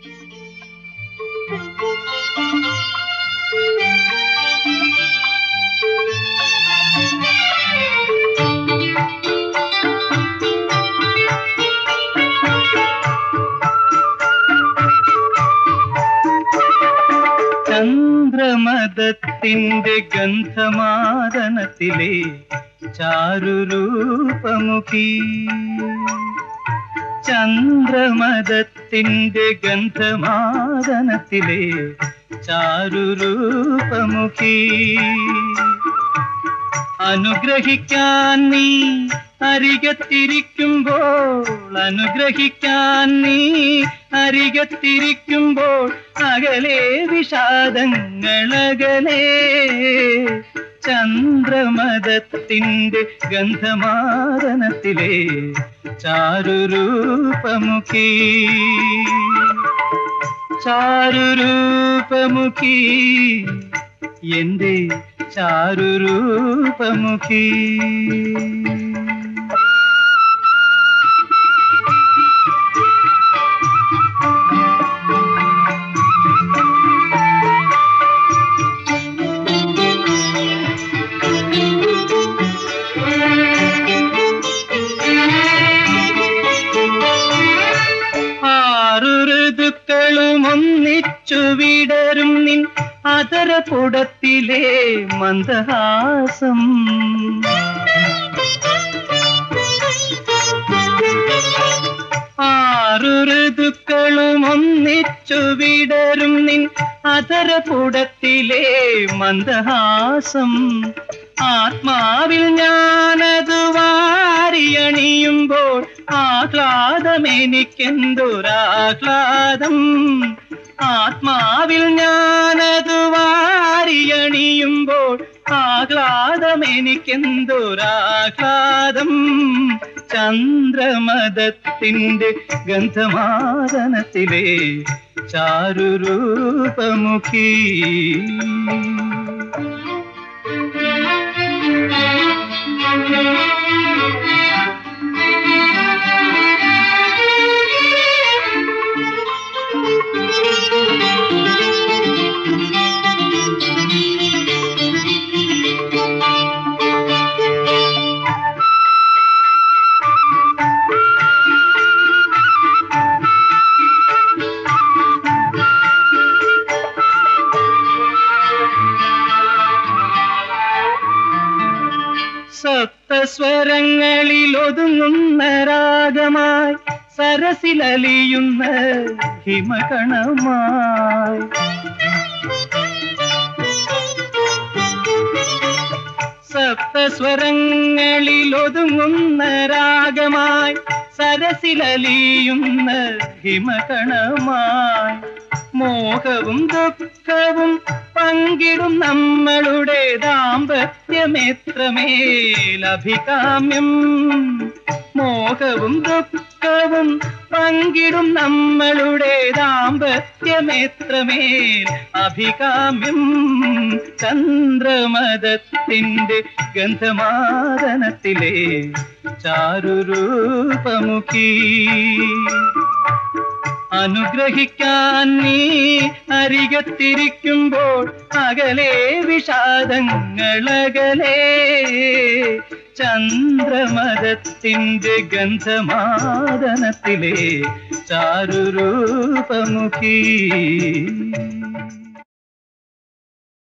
ചന്ദ്രമദത്തിന്റെ ഗന്ധമാദനത്തിലെ ചാരുരൂപമുഖി ചന്ദ്രമദത്തിന്റെ ഗന്ധമാദനത്തിലെ ചാരുരൂപമുഖി അനുഗ്രഹിക്കാൻ നീ അരികത്തിരിക്കുമ്പോൾ അനുഗ്രഹിക്കാൻ നീ അരികത്തിരിക്കുമ്പോൾ അകലെ വിഷാദങ്ങളകലെ ചന്ദ്രമദത്തിന്റെ ഗന്ധമാദനത്തിലെ ചാരുരൂപമുഖി ചാരുരൂപമുഖി എന്റെ ചാരുരൂപമുഖി ആറു ഋതുക്കളും ഒന്നിച്ചു വിടരും നിൻ അതരപുടത്തിലെ മന്ദഹാസം ആറു ഋതുക്കളും ഒന്നിച്ചു വിടരും നിൻ അതരപുടത്തിലെ മന്ദഹാസം ആത്മാവിൽ ഞാനത് വാരിയണിയുമ്പോൾ ആഹ്ലാദമെനിക്കെന്തൊരാഹ്ലാദം ആത്മാവിൽ ഞാനത് വാരിയണിയുമ്പോൾ ആഹ്ലാദമെനിക്കെന്തൊരാഹ്ലാദം ചന്ദ്രമദത്തിന്റെ ഗന്ധമാദനത്തിലെ ചാരുരൂപമുഖി സപ്തസ്വരങ്ങളിൽ ഒതുങ്ങുന്ന രാഗമായി സരസിലലിയുന്ന ഹിമകണമായി സപ്തസ്വരങ്ങളിൽ ഒതുങ്ങുന്ന രാഗമായി സരസിലലിയുന്ന ഹിമകണമായി മോഹവും ദുഃഖവും പങ്കിടും നമ്മളുടെ ദാമ്പത്യമേത്രമേൽ അഭികാമ്യം മോഹവും ദുഃഖവും പങ്കിടും നമ്മളുടെ ദാമ്പത്യമേത്രമേൽ അഭികാമ്യം ചന്ദ്രമദത്തിന്റെ ഗന്ധമാദനത്തിലെ ചാരുരൂപമുഖി അനുഗ്രഹിക്കാൻ നീ അരികത്തിരിക്കുമ്പോൾ അകലെ വിഷാദങ്ങളകലെ ചന്ദ്രമദത്തിന്റെ ഗന്ധമാദനത്തിലെ ചാരുരൂപമുഖി